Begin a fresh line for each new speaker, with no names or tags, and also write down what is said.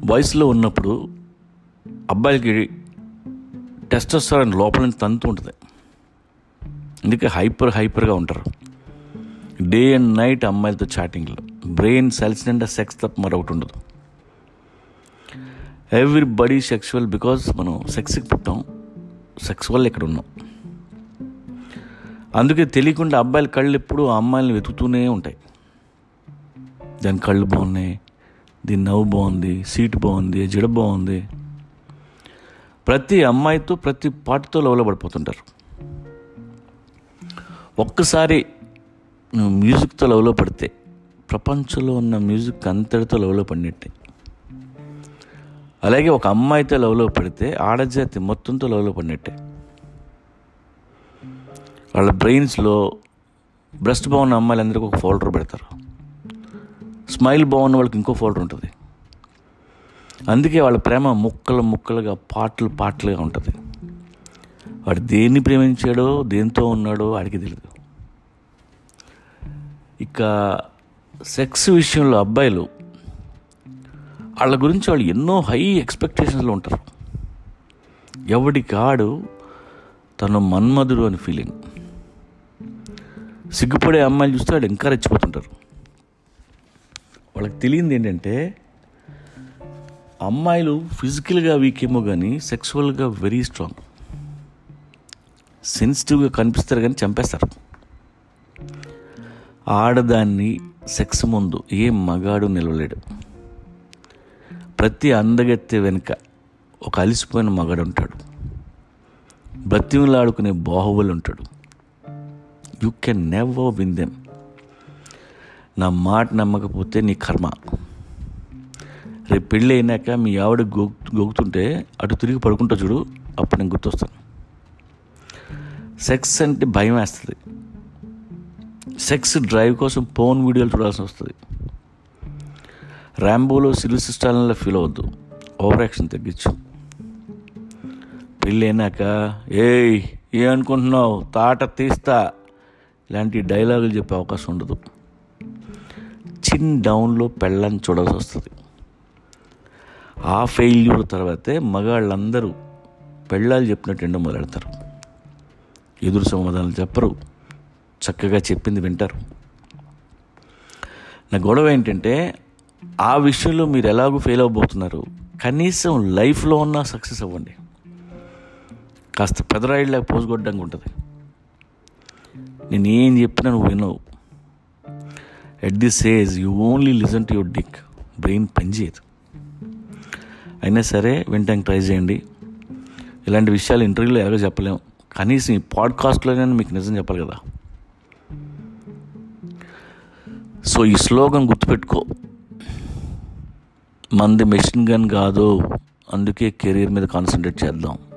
వయసులో ఉన్నప్పుడు అబ్బాయిలకి టెస్టోస్టెరాన్ లోపల నుంచి తంతు ఉంటుంది అందుకే హైపర్ హైపర్గా ఉంటారు డే అండ్ నైట్ అమ్మాయిలతో చాటింగ్లు బ్రెయిన్ సెల్స్ నిండా సెక్స్ తప్ప మరొకటి ఉండదు ఎవ్రీ బడీ సెక్సువల్ బికాజ్ మనం సెక్స్కి పుట్టాం సెక్స్ వల్ల ఇక్కడ ఉన్నాం అందుకే తెలియకుండా అబ్బాయిల కళ్ళు ఎప్పుడు ఆ అమ్మాయిలను వెతుకుతూనే ఉంటాయి దాని కళ్ళు బాగున్నాయి దీని నవ్వు బాగుంది సీట్ బాగుంది జడ బాగుంది ప్రతి అమ్మాయితో ప్రతి పాటతో లవ్లో పడిపోతుంటారు ఒక్కసారి నువ్వు మ్యూజిక్తో లవ్లో పడితే ప్రపంచంలో ఉన్న మ్యూజిక్ అంతటితో లవ్లో పడినట్టే అలాగే ఒక అమ్మాయితో లవ్లో పడితే ఆడజాతి మొత్తంతో లవ్లో పడినట్టే వాళ్ళ బ్రెయిన్స్లో బ్రెస్ట్ బాగున్న అమ్మాయిలందరికీ ఒక ఫోల్డర్ పెడతారు స్మైల్ బాగున్న వాళ్ళకి ఇంకో ఫోల్డర్ ఉంటుంది అందుకే వాళ్ళ ప్రేమ ముక్కలు ముక్కలుగా పాటలు పాటలుగా ఉంటుంది వాడు దేన్ని ప్రేమించాడో దేంతో ఉన్నాడో వాడికి తెలియదు ఇక సెక్స్ విషయంలో అబ్బాయిలు వాళ్ళ గురించి వాళ్ళు ఎన్నో హై ఎక్స్పెక్టేషన్స్లో ఉంటారు ఎవడి కాడు తను మన్మధుడు అని ఫీలింగ్ సిగ్గుపడే అమ్మాయిలు చూస్తే వాళ్ళు ఇంకా రెచ్చిపోతుంటారు వాళ్ళకి తెలియంది ఏంటంటే అమ్మాయిలు ఫిజికల్గా వీక్ ఏమో కానీ సెక్సువల్గా వెరీ స్ట్రాంగ్ సెన్సిటివ్గా కనిపిస్తారు కానీ చంపేస్తారు ఆడదాన్ని సెక్స్ ముందు ఏ మగాడు నిలవలేడు ప్రతి అందగత్తె వెనుక ఒక అలిసిపోయిన మగాడు ఉంటాడు బతిమలాడుకునే బాహుబలి ఉంటాడు you can never win them నా మాట నమ్మకపోతే నీ కర్మ రేపు పెళ్ళి అయినాక మీ ఆవిడ గో గోగుతుంటే అటు తిరిగి పడుకుంటా చూడు అప్పుడు నేను గుర్తొస్తాను సెక్స్ అంటే భయం వేస్తుంది సెక్స్ డ్రైవ్ కోసం ఫోన్ వీడియోలు చూడాల్సి వస్తుంది ర్యాంబోలో సిల్వర్ సిస్టాలలో ఫీల్ అవ్వద్దు ఓవర్ యాక్షన్ తగ్గించు పెళ్ళి అయినాక ఏయ్ ఏ అనుకుంటున్నావు తాట తీస్తా ఇలాంటి డైలాగులు చెప్పే అవకాశం ఉండదు చిన్ డౌన్లో పెళ్ళని చూడాల్సి వస్తుంది ఆ ఫెయిల్యూర్ తర్వాతే మగాళ్ళందరూ పెళ్ళాలు చెప్పినట్టు ఎండో మొదలెడతారు ఎదురు సమాధానాలు చెప్పరు చక్కగా చెప్పింది వింటారు నా గొడవ ఏంటంటే ఆ విషయంలో మీరు ఎలాగో ఫెయిల్ అవ్వబోతున్నారు కనీసం లైఫ్లో ఉన్న సక్సెస్ అవ్వండి కాస్త పెదరాయిళ్ళకి పోసుకొట్టడానికి ఉంటుంది నేను ఏం చెప్పినా నువ్వు వినవు at this age you only listen to your dick brain పనిచేయదు అయినా సరే వినటానికి ట్రై చేయండి ఇలాంటి విషయాలు ఇంటర్వ్యూలో ఎలాగో చెప్పలేము కనీసం ఈ పాడ్కాస్ట్లోనే మీకు నిజం చెప్పాలి కదా సో ఈ స్లోగన్ గుర్తుపెట్టుకో మంది మెషిన్ గన్ కాదు అందుకే కెరీర్ మీద కాన్సన్ట్రేట్ చేద్దాం